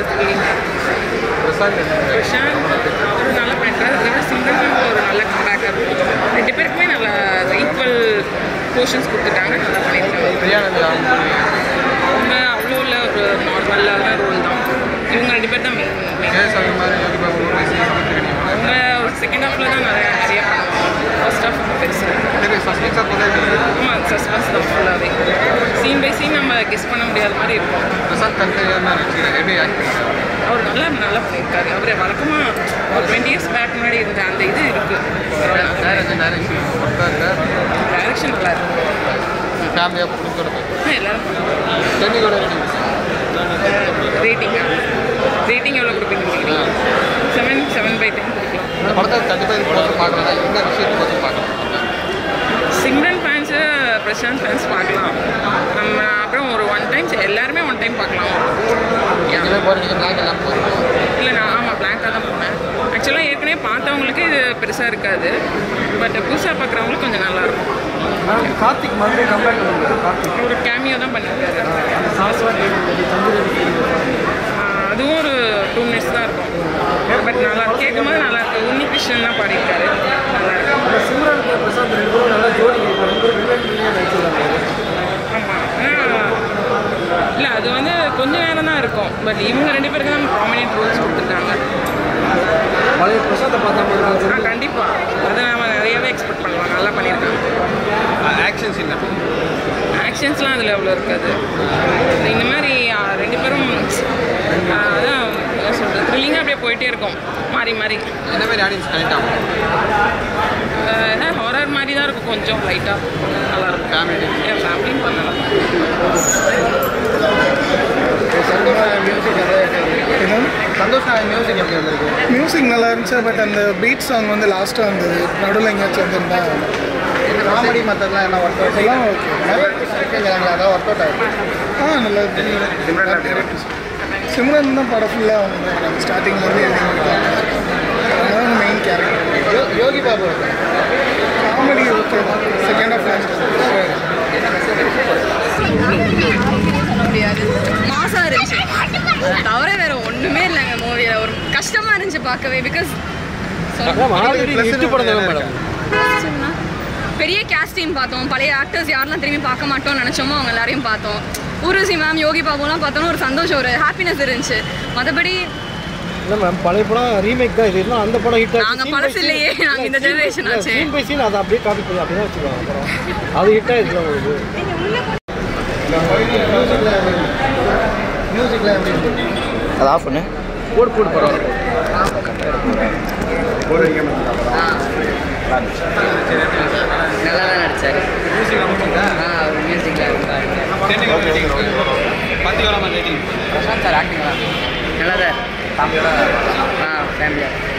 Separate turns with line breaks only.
த்ரில்லிங்காக பிரசாந்த் ஒரு நல்ல பண்ணிருக்காரு அதை விட சிங்கிள் ஒரு நல்ல கம்பேக்காக இருக்கும் ரெண்டு பேருக்குமே நல்ல ஈக்குவல் போர்ஷன்ஸ் கொடுத்துட்டாங்க நல்லா பண்ணியிருக்காங்க அவங்க அவ்வளோ இல்லை ஒரு நார்மலான ரோல் தான் இவங்க ரெண்டு பேர் தான் மெயின் அவங்க ஒரு செகண்ட் ஹாஃபில் தான் நிறைய நிறைய பண்ணுவாங்க ஃபர்ஸ்ட் ஹாஃப் பெருசு ஆமாம் சஸ்பென்ஸ் தான் ஃபுல்லாகவே சீன் பை சீன் நம்ம கெஸ் பண்ண முடியாத மாதிரி இருக்கும் அவர் நல்லா நல்லா பண்ணியிருக்காரு அவர் வழக்கமாக ஒரு டுவெண்ட்டி இயர்ஸ் பேக் முன்னாடி இருந்த அந்த இது இருக்குது டைரக்ஷன் நல்லா இருக்கு ஆ, எல்லாரும் ரேட்டிங்கா ரேட்டிங் எவ்வளோ கொடுப்பீங்க செவன் செவன் பை டென் கொடுக்கலாம் சிம்ரன் ஃபேன்ஸு பிரசாந்த் ஃபேன்ஸ் பார்க்கலாம் நம்ம அப்புறம் ஒரு ஒன் டைம்ஸ் எல்லாருமே ஒன் டைம் பார்க்கலாம் இல்லை நான் ஆமாம் பிளாங்காக தான் போனேன் ஆக்சுவலாக ஏற்கனவே பார்த்தவங்களுக்கு இது பெருசாக இருக்காது பட் புதுசாக பார்க்குறவங்களுக்கு கொஞ்சம் நல்லாயிருக்கும்
கார்த்திக் மறுபடியும் கம்பேக் பண்ணுறாரு கார்த்திக்
ஒரு கேமியோ தான் பண்ணியிருக்காரு
அந்த சாஸ்வா
ஆஹ் அதுவும் ஒரு டூ மினிட்ஸ் தான் இருக்கும் பட் நல்லா கேட்கும்போது நல்லா இருக்கு உன்னி கிருஷ்ணன் தான் பாடியிருக்காரு நல்லா இருக்கு
அந்த சிம்ரன் பிரசாந்த் ரெண்டு பேரும் நல்லா ஜோடி இப்போ ரெண்டு பேரும் வில்லன் வில்லியாக நடிச்சிருக்காங்க
ஆமாம் இல்லை அது வந்து கொஞ்ச நேரம் தான் இருக்கும் பட் இவங்க ரெண்டு பேருக்கு தான் ப்ராமினென்ட் ரோல்ஸ் கொடுத்துருக்காங்க
பழைய பிரசாத்தை பார்த்தா மாதிரி தான்
ஆ கண்டிப்பாக அதை நம்ம நிறையவே எக்ஸ்பெக்ட் பண்ணலாம் நல்லா பண்ணியிருக்காங்க
ஆக்ஷன் சீன்
ஆக்ஷன்ஸ்லாம் அதில் அவ்வளோ இருக்காது இந்த மாதிரி ஆ, ரெண்டு பேரும் ஆ, அதான் என்ன சொல்கிறது த்ரில்லிங்காக அப்படியே போயிட்டே இருக்கும் மாறி மாறி
என்ன மாதிரி ஆடியன்ஸ் கனெக்ட் ஆகும்
ஹாரர் மாதிரி தான் இருக்கும் கொஞ்சம் லைட்டாக நல்லா இருக்கும்
ஃபேமிலி
என் ஃபேமிலியும் பண்ணலாம்
சந்தோஷ் மியூசிக் எப்படி வந்திருக்கு
மியூசிக் நல்லா இருந்துச்சு பட் அந்த பீட் சாங் வந்து லாஸ்ட்டாக வந்தது நடுவில் எங்கேயாச்சும் வந்திருந்தா
காமெடி மற்றதெல்லாம் என்ன ஒர்க் அவுட்
எல்லாம் ஓகே
நிறைய இருக்குங்கிறாங்களா அதான் ஒர்க் அவுட் ஆகும்
ஆ நல்லா சிம்ரன் தான் படம் ஃபுல்லாக அவங்க நம்ம ஸ்டார்டிங்லேருந்து எழுதிருக்காங்க அதான் main character
Yogi Babu
comedy okay தான் செகண்ட் ஆஃப்
சொல்ல முடியாது மாசா இருந்துச்சு அதை தவிர வேற ஒண்ணுமே இல்லைங்க மூவியில் ஒரு கஷ்டமா இருந்துச்சு பார்க்கவே பிகாஸ்
ஆல்ரெடி எட்டு படம் தானே மேடம்
பெரிய கேஸ்ட் டீம் பார்த்தோம் பழைய ஆக்டர்ஸ் யாரெல்லாம் திரும்பி பார்க்க மாட்டோம்னு நினச்சோமோ அவங்க எல்லாரையும் பார்த்தோம் ஊர்வசி மேம் யோகி பாபுலாம் பார்த்தோன்னா ஒரு சந்தோஷம் ஒரு ஹாப்பினஸ் இருந்துச்சு மற்றபடி
இல்லை மேம் பழைய படம் ரீமேக் தான் இது இன்னும் அந்த படம் ஹிட்
நாங்க பழசு இல்லையே, நாங்க இந்த generation ஆச்சே.
சீன் பை சீன் அதை அப்படியே காப்பி பண்ணி அப்படியே வச்சுருவாங்க படம் அது ஹிட் ஆயிடுச்சு உங்களுக்கு
மியூசிக்லாம் எப்படி இருக்கு
அதை ஆஃப் பண்ணு போடு போடு பரவாயில்ல
நல்லா தான் நடிச்சாரு ஆ அவர் மியூசிக்கில்
பத்து வராமல் ரேட்டிங்
பிரசாந்த் சார் ஆக்டிங் நல்லா தான் ஃபேமிலியோட ஆ ஃபேமிலியாக